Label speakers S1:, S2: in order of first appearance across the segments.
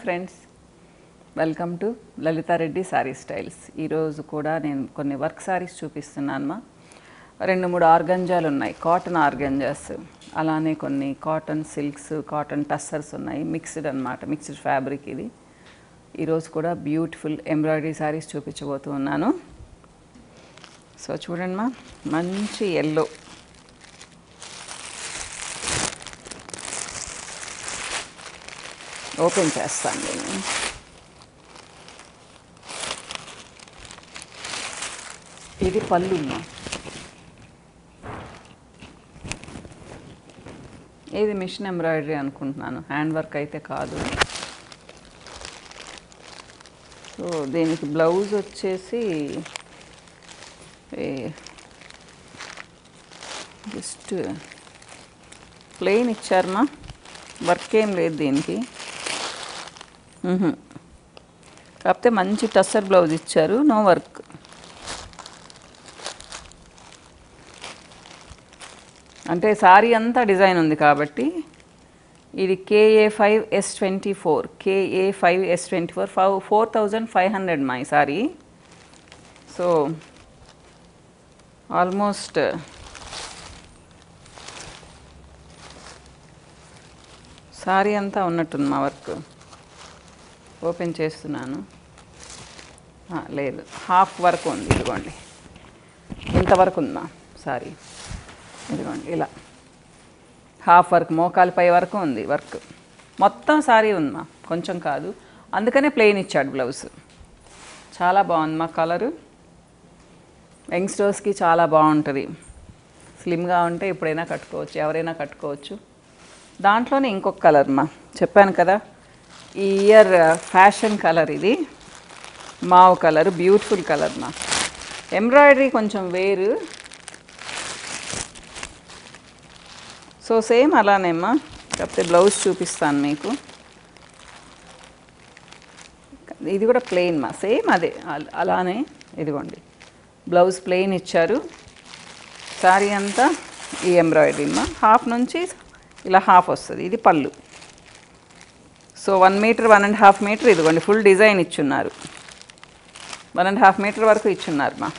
S1: Friends welcome to Lalitha Reddy sari styles ఈరోజు కూడా నేను కొన్ని వర్క్ శారీస్ చూపిస్తున్నానమ్మా రెండు మూడు ఆర్గంజాలు ఉన్నాయి కాటన్ ఆర్గంజాస్ అలానే కొన్ని కాటన్ సిల్క్స్ కాటన్ టస్సర్స్ ఉన్నాయి మిక్స్డ్ అన్నమాట మిక్స్డ్ ఫ్యాబ్రిక్ ఇది ఈరోజు కూడా బ్యూటిఫుల్ ఎంబ్రాయిడరీ శారీస్ చూపించబోతూ ఉన్నాను సో చూడండి మా మంచి ఎల్లో ఓపెన్ చేస్తాను నేను ఇది పళ్ళు ఇది మిషన్ ఎంబ్రాయిడరీ అనుకుంటున్నాను హ్యాండ్ వర్క్ అయితే కాదు సో దీనికి బ్లౌజ్ వచ్చేసి జస్ట్ ప్లెయిన్ ఇచ్చారమ్మా వర్క్ ఏం లేదు దీనికి మ్హూ. కాకపోతే మంచి టస్సర్ బ్లౌజ్ ఇచ్చారు నో వర్క్ అంటే సారీ అంతా డిజైన్ ఉంది కాబట్టి ఇది KA five S twenty four KA five S twenty four five four thousand five hundred మా ఈ సారీ సో ఆల్మోస్ట్ సారీ అంతా ఉన్నట్టుంది మా వర్క్ ఓపెన్ చేస్తున్నాను ఆ, లేదు హాఫ్ వర్క్ ఉంది ఇదిగోండి ఇంతవరకు ఉందా సారీ ఇదిగోండి ఇలా హాఫ్ వర్క్ మోకాలు పై వరకు ఉంది వర్క్ మొత్తం సారీ ఉందమ్మా కొంచెం కాదు అందుకనే ప్లెయిన్ ఇచ్చాడు బ్లౌజ్ చాలా బాగుంది మా కలరు యంగ్స్టర్స్కి చాలా బాగుంటుంది స్లిమ్గా ఉంటే ఎప్పుడైనా కట్టుకోవచ్చు ఎవరైనా కట్టుకోవచ్చు దాంట్లోనే ఇంకొక కలర్ మా చెప్పాను కదా ఈ ఇయర్ ఫ్యాషన్ కలర్ ఇది మావ్ కలర్ బ్యూటిఫుల్ కలర్ మా ఎంబ్రాయిడరీ కొంచెం వేరు సో సేమ్ అలానేమ్మా కాకపోతే బ్లౌజ్ చూపిస్తాను మీకు ఇది కూడా ప్లెయిన్ మా సేమ్ అదే అల- అలానే ఇదిగోండి బ్లౌజ్ ప్లెయిన్ ఇచ్చారు శారీ అంతా ఈ ఎంబ్రాయిడరీ మా హాఫ్ నుంచి ఇలా హాఫ్ వస్తుంది ఇది పళ్ళు so one metre one and half metre ఇదిగోండి ఫుల్ డిజైన్ ఇచ్చున్నారు వన్ అండ్ హాఫ్ మీటర్ వరకు ఇచ్చున్నారు మా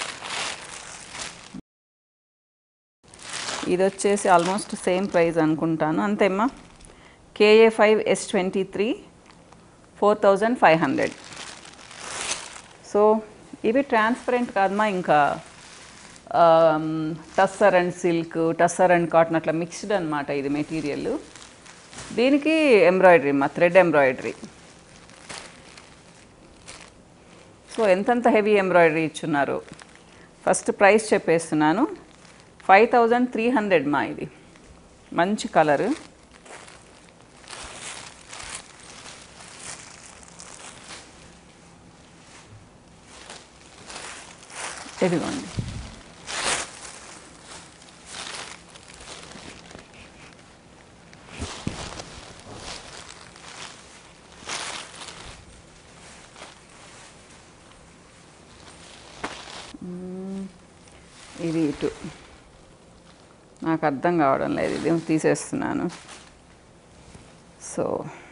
S1: ఇది వచ్చేసి ఆల్మోస్ట్ సేమ్ ప్రైస్ అనుకుంటాను అంతేమ్మా KA five S twenty three four thousand five hundred so ఇవి ట్రాన్స్పరెంట్ కాదమ్మా ఇంకా tussar and silk tussar and cotton అట్లా మిక్స్డ్ అనమాట ఇది మెటీరియల్ దీనికి ఎంబ్రాయిడరీ మా థ్రెడ్ ఎంబ్రాయిడరీ సో ఎంతెంత హెవీ ఎంబ్రాయిడరీ ఇచ్చున్నారు ఫస్ట్ ప్రైస్ చెప్పేస్తున్నాను ఫైవ్ థౌజండ్ త్రీ హండ్రెడ్ మా ఇది మంచి కలరు ఇదిగోండి మ్మ్. ఇది ఇటు నాకు అర్థం కావడం లేదు ఇది తీసేస్తున్నాను సో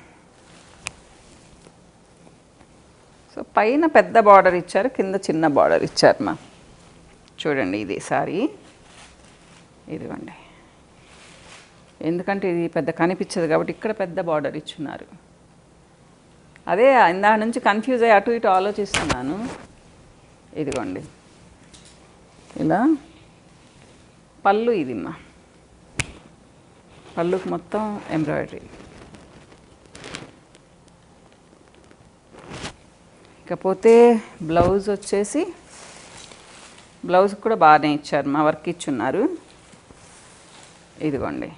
S1: సో పైన పెద్ద బార్డర్ ఇచ్చారు కింద చిన్న బార్డర్ ఇచ్చారు మా చూడండి ఇది సారీ ఇదిగోండి ఎందుకంటే ఇది పెద్ద కనిపించదు కాబట్టి ఇక్కడ పెద్ద బార్డర్ ఇచ్చున్నారు అదే ఇందా నుంచి కన్ఫ్యూజ్ అయ్యి అటు ఇటు ఆలోచిస్తున్నాను ఇదిగోండి ఇలా పళ్ళు ఇది మా పళ్ళుకి మొత్తం ఎంబ్రాయిడరీ ఇకపోతే బ్లౌజ్ వచ్చేసి బ్లౌజ్ కూడా బాగానే ఇచ్చారు మా వర్క్ ఇచ్చున్నారు ఇదిగోండి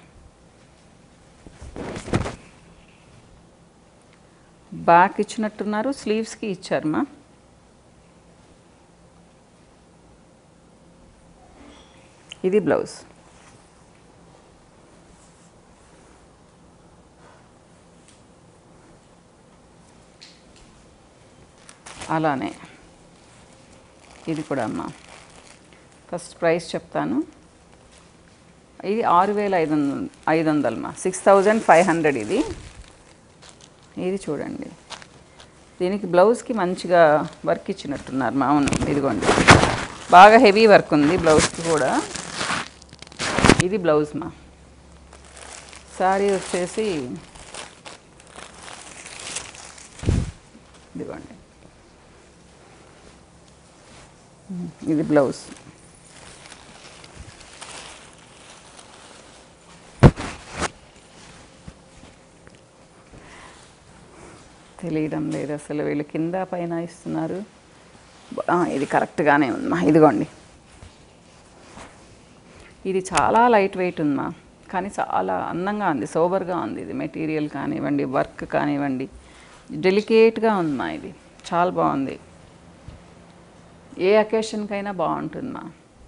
S1: బ్యాక్ ఇచ్చినట్టున్నారు స్లీవ్స్కి ఇచ్చారు మా ఇది బ్లౌజ్ అలానే ఇది కూడా అమ్మా ఫస్ట్ ప్రైస్ చెప్తాను ఇది ఆరు వేల ఐదు వందలు ఐదు వందలమ్మా సిక్స్ థౌజండ్ ఫైవ్ హండ్రెడ్ ఇది ఇది చూడండి దీనికి బ్లౌజ్కి మంచిగా వర్క్ ఇచ్చినట్టున్నారు మా అవును ఇదిగోండి బాగా హెవీ వర్క్ ఉంది బ్లౌజ్కి కూడా ఇది బ్లౌజ్ మా శారీ వచ్చేసి ఇదిగోండి ఇది బ్లౌజ్ తెలియడం లేదు అసలు వీళ్ళు కింద పైన ఇస్తున్నారు ఆ, ఇది కరెక్ట్గానే ఉందమ్మా ఇదిగోండి ఇది చాలా లైట్ వెయిట్ ఉందమ్మా కానీ చాలా అందంగా ఉంది సోబర్గా ఉంది ఇది మెటీరియల్ కానివ్వండి వర్క్ కానివ్వండి డెలికేట్గా ఉందమ్మా ఇది చాలా బాగుంది ఏ అకేషన్కైనా బాగుంటుందమ్మా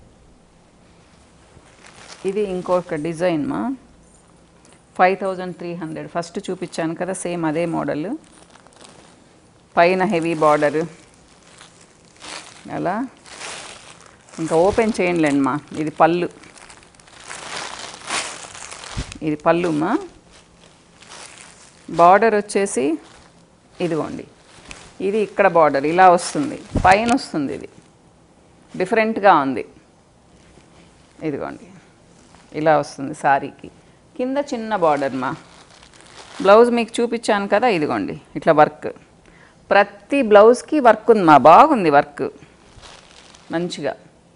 S1: ఇది ఇంకొక డిజైన్ మా five thousand three hundred first చూపించాను కదా సేమ్ అదే మోడల్ పైన హెవీ బార్డర్ అలా ఇంకా ఓపెన్ చేయండిలేండి మా ఇది పళ్ళు ఇది పళ్ళుమా బార్డర్ వచ్చేసి ఇదిగోండి ఇది ఇక్కడ బార్డర్ ఇలా వస్తుంది పైన వస్తుంది ఇది డిఫరెంట్గా ఉంది ఇదిగోండి ఇలా వస్తుంది సారీకి కింద చిన్న బార్డర్ మా బ్లౌజ్ మీకు చూపించాను కదా ఇదిగోండి ఇట్లా వర్క్ ప్రతి బ్లౌజ్కి వర్క్ ఉంది మా బాగుంది వర్క్ మంచిగా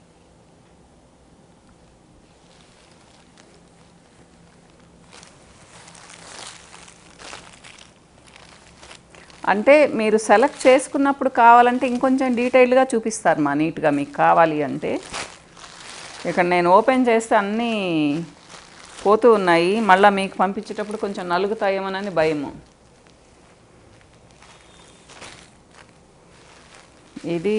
S1: అంటే మీరు సెలెక్ట్ చేసుకున్నప్పుడు కావాలంటే ఇంకొంచెం డీటెయిల్డ్గా చూపిస్తారు మా నీట్గా మీకు కావాలి అంటే ఇక్కడ నేను ఓపెన్ చేస్తే అన్నీ పోతూ ఉన్నాయి మళ్ళీ మీకు పంపించేటప్పుడు కొంచెం నలుగుతాయేమోనని భయము ఇది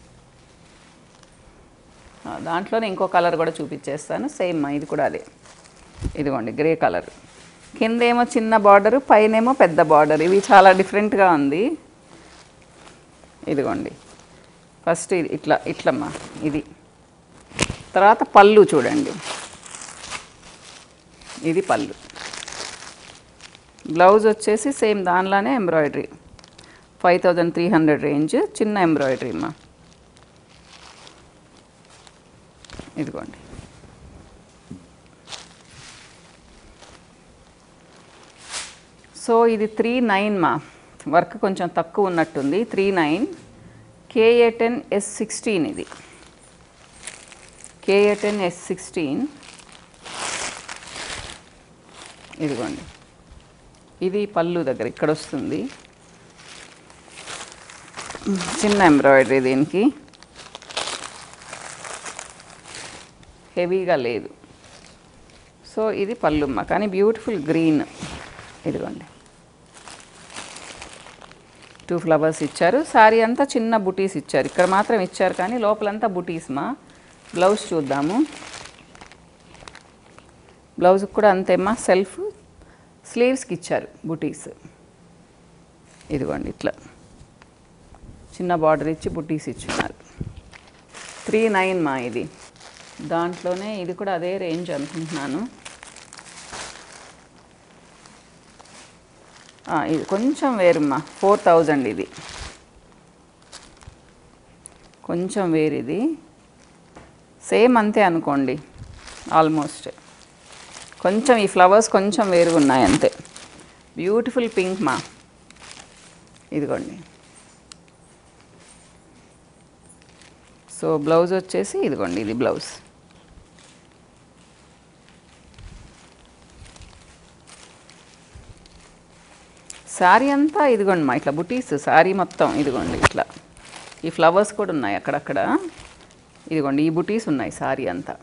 S1: ఆ, దాంట్లోనే ఇంకో కలర్ కూడా చూపించేస్తాను సేమ్ ఇది కూడా అదే ఇదిగోండి గ్రే కలర్ కిందేమో చిన్న బార్డరు పైనేమో పెద్ద బార్డర్ ఇవి చాలా డిఫరెంట్గా ఉంది ఇదిగోండి ఫస్ట్ ఇది ఇట్లా ఇట్లమ్మా ఇది తర్వాత పళ్ళు చూడండి ఇది పళ్ళు బ్లౌజ్ వచ్చేసి సేమ్ దానిలానే embroidery five thousand three hundred range చిన్న ఎంబ్రాయిడరీ అమ్మా ఇదిగోండి సో ఇది త్రీ నైన్ మా వర్క్ కొంచెం తక్కువ ఉన్నట్టుంది three nine KA ten S sixteen ఇది కేఏ టెన్ ఎస్ సిక్స్టీన్ ఇదిగోండి ఇది పళ్ళు దగ్గర ఇక్కడ వస్తుంది చిన్న ఎంబ్రాయిడరీ దీనికి హెవీగా లేదు సో ఇది పళ్ళుమ్మ కానీ బ్యూటిఫుల్ గ్రీన్ ఇదిగోండి టూ ఫ్లవర్స్ ఇచ్చారు సారీ అంతా చిన్న బుటీస్ ఇచ్చారు ఇక్కడ మాత్రం ఇచ్చారు కానీ లోపలంతా బుటీస్ మా బ్లౌజ్ చూద్దాము బ్లౌజ్కి కూడా అంతేమ్మా సెల్ఫ్ స్లీవ్స్కి ఇచ్చారు బుటీస్ ఇదిగోండి ఇట్లా చిన్న బార్డర్ ఇచ్చి బుటీస్ ఇచ్చున్నారు త్రీ నైన్ మా ఇది దాంట్లోనే ఇది కూడా అదే రేంజ్ అనుకుంటున్నాను ఆ, ఇది కొంచెం వేరుమ్మా ఫోర్ థౌజండ్ ఇది కొంచెం వేరు ఇది సేమ్ అంతే అనుకోండి ఆల్మోస్ట్ కొంచెం ఈ ఫ్లవర్స్ కొంచెం వేరుగా ఉన్నాయి అంతే బ్యూటిఫుల్ పింక్ మా ఇదిగోండి సో బ్లౌజ్ వచ్చేసి ఇదిగోండి ఇది బ్లౌజ్ శారీ అంతా ఇదిగోండి మా ఇట్లా బుటీస్ శారీ మొత్తం ఇదిగోండి ఇట్లా ఈ ఫ్లవర్స్ కూడా ఉన్నాయి అక్కడక్కడ ఇదిగోండి ఈ బుటీస్ ఉన్నాయి శారీ అంతా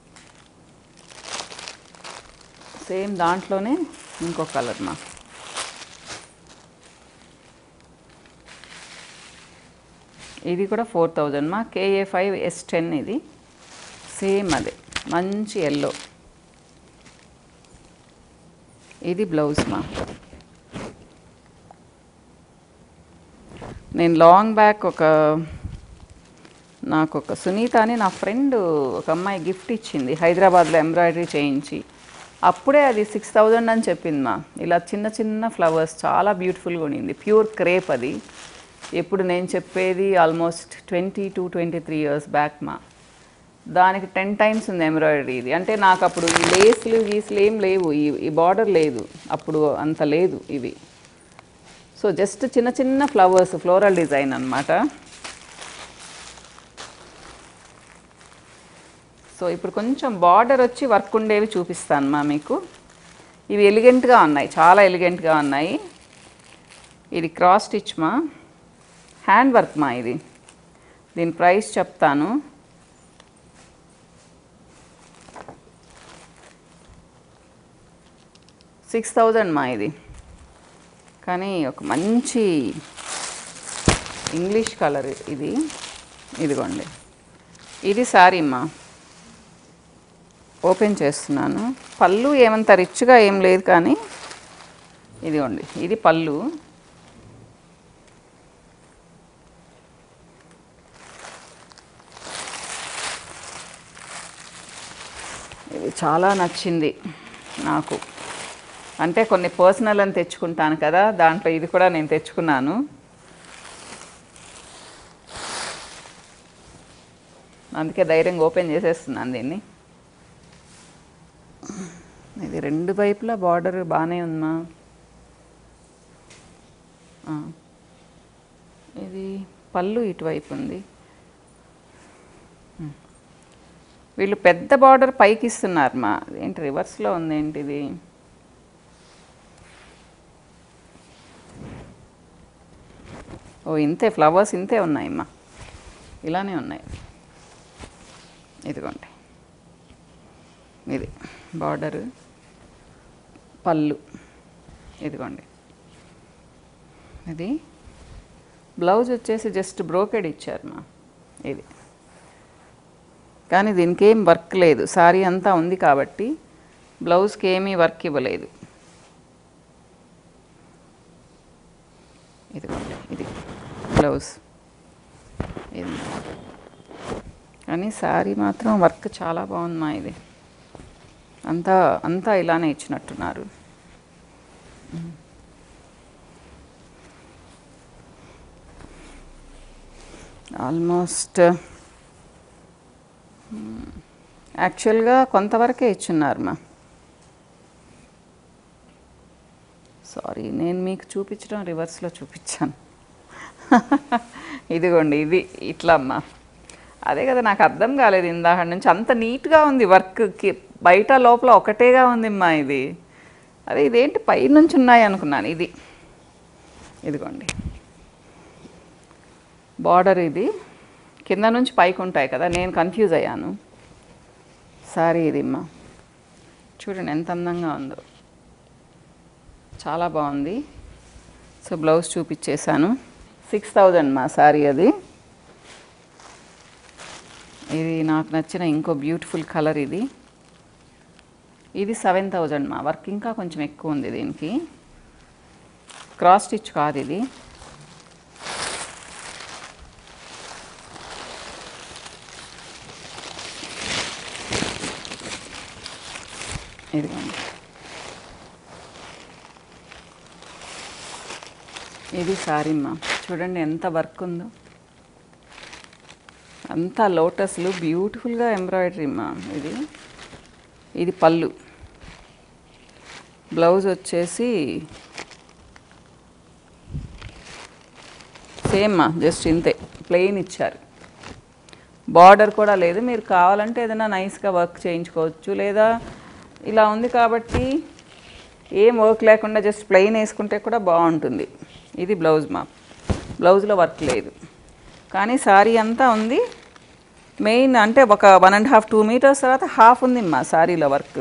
S1: సేమ్ దాంట్లోనే ఇంకో కలర్ మా ఇది కూడా ఫోర్ థౌజండ్ మా కేఏ ఫైవ్ ఎస్ టెన్ ఇది సేమ్ అదే మంచి ఎల్లో ఇది బ్లౌజ్ మా నేను లాంగ్ బ్యాక్ ఒక నాకు ఒక సునీత అని నా ఫ్రెండ్ ఒక అమ్మాయి గిఫ్ట్ ఇచ్చింది హైదరాబాద్లో ఎంబ్రాయిడరీ చేయించి అప్పుడే అది సిక్స్ థౌజండ్ అని చెప్పింది మా ఇలా చిన్న చిన్న ఫ్లవర్స్ చాలా బ్యూటిఫుల్గా ఉండింది ప్యూర్ క్రేప్ అది ఎప్పుడు నేను చెప్పేది almost twenty two twenty three years back మా దానికి టెన్ టైమ్స్ ఉంది ఎంబ్రాయిడరీ ఇది అంటే నాకు అప్పుడు ఈ లేస్లు గీసులు ఏం లేవు ఈ ఈ బార్డర్ లేదు అప్పుడు అంత లేదు ఇవి సో జస్ట్ చిన్న చిన్న ఫ్లవర్స్ ఫ్లోరల్ డిజైన్ అన్నమాట సో ఇప్పుడు కొంచెం బార్డర్ వచ్చి వర్క్ ఉండేవి చూపిస్తాను మా మీకు ఇవి ఎలిగెంట్గా ఉన్నాయి చాలా ఎలిగెంట్గా ఉన్నాయి ఇది క్రాస్ స్టిచ్ మా హ్యాండ్ వర్క్ మా ఇది దీని ప్రైస్ చెప్తాను సిక్స్ థౌజండ్ మా ఇది కానీ ఒక మంచి ఇంగ్లీష్ కలర్ ఇది ఇదిగోండి ఇది శారీ మా ఓపెన్ చేస్తున్నాను పళ్ళు ఏమంత రిచ్గా ఏం లేదు కానీ ఇదిగోండి ఇది పళ్ళు ఇది చాలా నచ్చింది నాకు అంటే కొన్ని పర్సనల్ అని తెచ్చుకుంటాను కదా దాంట్లో ఇది కూడా నేను తెచ్చుకున్నాను అందుకే ధైర్యంగా ఓపెన్ చేసేస్తున్నాను దీన్ని ఇది రెండు వైపులా బార్డర్ బాగానే ఉందా ఆ. ఇది పళ్ళు ఇటువైపు ఉంది ఉమ్. వీళ్ళు పెద్ద బార్డర్ పైకి ఇస్తున్నారు మా ఏంటి రివర్స్లో ఉంది ఏంటి ఇది ఓ ఇంతే ఫ్లవర్స్ ఇంతే ఉన్నాయి అమ్మా ఇలానే ఉన్నాయి ఇదిగోండి ఇది బార్డరు పళ్ళు ఇదిగోండి ఇది బ్లౌజ్ వచ్చేసి జస్ట్ బ్రోకెడ్ ఇచ్చారు మా ఇది కానీ దీనికి ఏం వర్క్ లేదు సారీ అంతా ఉంది కాబట్టి బ్లౌజ్కి ఏమీ వర్క్ ఇవ్వలేదు ఇదిగోండి ఇది బ్లౌజ్ ఇది కానీ శారీ మాత్రం వర్క్ చాలా బాగుంది మా ఇది అంతా అంతా ఇలానే ఇచ్చినట్టున్నారు ఆల్మోస్ట్ యాక్చువల్గా కొంతవరకే ఇచ్చున్నారు మా సారీ నేను మీకు చూపించడం రివర్స్లో చూపించాను ఇదిగోండి ఇది ఇట్లా అమ్మా అదే కదా నాకు అర్థం కాలేదు ఇందాక నుంచి అంత నీట్గా ఉంది వర్క్కి బయట లోపల ఒకటేగా ఉంది అమ్మా ఇది అదే ఇదేంటి పై నుంచి ఉన్నాయి అనుకున్నాను ఇది ఇదిగోండి బార్డర్ ఇది కింద నుంచి పైకి ఉంటాయి కదా నేను కన్ఫ్యూజ్ అయ్యాను సారీ ఇది అమ్మా చూడండి ఎంత అందంగా ఉందో చాలా బాగుంది సో బ్లౌజ్ చూపించేశాను సిక్స్ థౌజండ్ మా సారీ అది ఇది నాకు నచ్చిన ఇంకో బ్యూటిఫుల్ కలర్ ఇది ఇది సెవెన్ థౌజండ్ మా వర్క్ ఇంకా కొంచెం ఎక్కువ ఉంది దీనికి క్రాస్ స్టిచ్ కాదు ఇది ఇదిగోండి ఇది సారీమ్మా చూడండి ఎంత వర్క్ ఉందో అంతా లోటస్లు బ్యూటిఫుల్గా ఎంబ్రాయిడరీ అమ్మా ఇది ఇది పళ్ళు బ్లౌజ్ వచ్చేసి సేమ్ మా జస్ట్ ఇంతే ప్లెయిన్ ఇచ్చారు బార్డర్ కూడా లేదు మీరు కావాలంటే ఏదైనా నైస్గా వర్క్ చేయించుకోవచ్చు లేదా ఇలా ఉంది కాబట్టి ఏం వర్క్ లేకుండా జస్ట్ ప్లెయిన్ వేసుకుంటే కూడా బాగుంటుంది ఇది బ్లౌజ్ మా బ్లౌజ్లో వర్క్ లేదు కానీ సారీ అంతా ఉంది మెయిన్ అంటే ఒక one and half two metres తర్వాత హాఫ్ ఉంది మా సారీలో వర్క్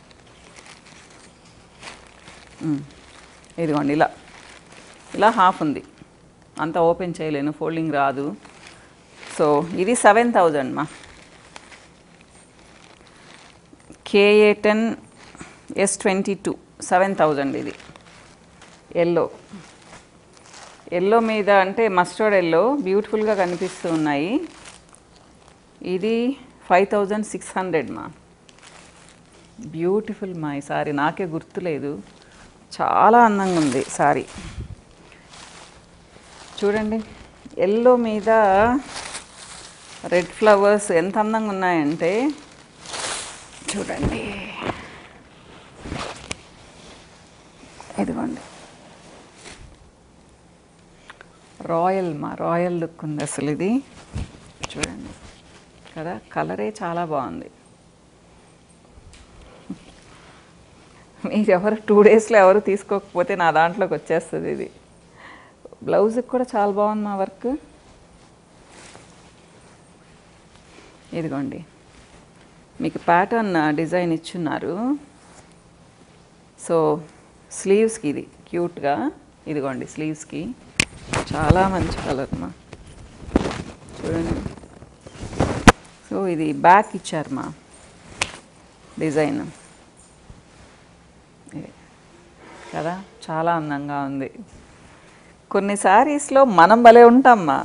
S1: ఉమ్. ఇదిగోండి ఇలా ఇలా హాఫ్ ఉంది అంతా ఓపెన్ చేయలేను ఫోల్డింగ్ రాదు సో ఇది సెవెన్ థౌజండ్ మా KA ten S twenty two seven thousand ఇది ఎల్లో ఎల్లో మీద అంటే మస్టర్డ్ ఎల్లో బ్యూటిఫుల్గా కనిపిస్తూ ఉన్నాయి ఇది ఫైవ్ థౌజండ్ సిక్స్ హండ్రెడ్ మా బ్యూటిఫుల్ మా ఈ సారీ నాకే గుర్తులేదు చాలా అందంగా ఉంది సారీ చూడండి ఎల్లో మీద రెడ్ ఫ్లవర్స్ ఎంత అందంగా ఉన్నాయంటే చూడండి ఇదిగోండి రాయల్ మా రాయల్ లుక్ ఉంది అసలు ఇది చూడండి కదా కలరే చాలా బాగుంది మీరు ఎవరు టూ డేస్లో ఎవరు తీసుకోకపోతే నా దాంట్లోకి వచ్చేస్తుంది ఇది బ్లౌజ్కి కూడా చాలా బాగుంది మా వర్క్ ఇదిగోండి మీకు ప్యాటర్న్ డిజైన్ ఇచ్చున్నారు సో స్లీవ్స్కి ఇది క్యూట్గా ఇదిగోండి స్లీవ్స్కి చాలా మంచి కలర్ మా చూడండి సో ఇది బ్యాక్ ఇచ్చారు మా డిజైన్ ఇది. కదా చాలా అందంగా ఉంది కొన్ని శారీస్లో మనం భలే ఉంటామ్మా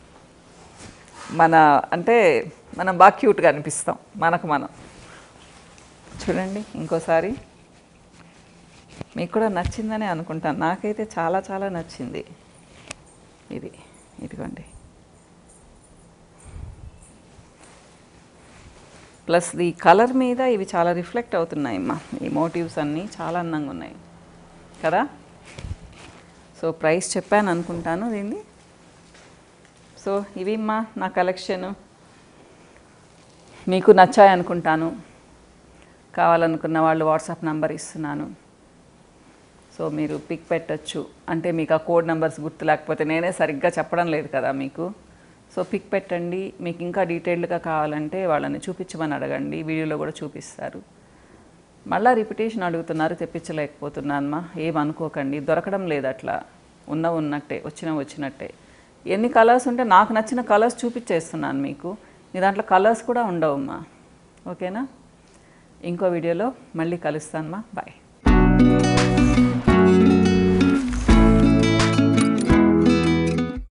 S1: మన అంటే మనం బాగా క్యూట్గా అనిపిస్తాం మనకు మనం చూడండి ఇంకోసారి మీకు కూడా నచ్చిందని అనుకుంటాను నాకైతే చాలా చాలా నచ్చింది ఇది ఇదిగోండి ప్లస్ ఈ కలర్ మీద ఇవి చాలా రిఫ్లెక్ట్ అవుతున్నాయి అమ్మా ఈ మోటివ్స్ అన్నీ చాలా అందంగా ఉన్నాయి కదా సో ప్రైస్ చెప్పాను అనుకుంటాను దీన్ని సో ఇవి అమ్మా నా కలెక్షన్ మీకు నచ్చాయి అనుకుంటాను కావాలనుకున్న వాళ్ళు వాట్సాప్ నంబర్ ఇస్తున్నాను సో మీరు పిక్ పెట్టచ్చు అంటే మీకు ఆ కోడ్ నెంబర్స్ గుర్తు లేకపోతే నేనే సరిగ్గా చెప్పడం లేదు కదా మీకు సో పిక్ పెట్టండి మీకు ఇంకా డీటెయిల్డ్గా కావాలంటే వాళ్ళని చూపించమని అడగండి వీడియోలో కూడా చూపిస్తారు మళ్ళీ రిపిటేషన్ అడుగుతున్నారు తెప్పించలేకపోతున్నానమ్మా ఏమనుకోకండి దొరకడం లేదు అట్లా ఉన్న ఉన్నట్టే వచ్చిన వచ్చినట్టే ఎన్ని కలర్స్ ఉంటే నాకు నచ్చిన కలర్స్ చూపించేస్తున్నాను మీకు మీ దాంట్లో కలర్స్ కూడా ఉండవమ్మా ఓకేనా ఇంకో వీడియోలో మళ్ళీ కలుస్తానమ్మా బాయ్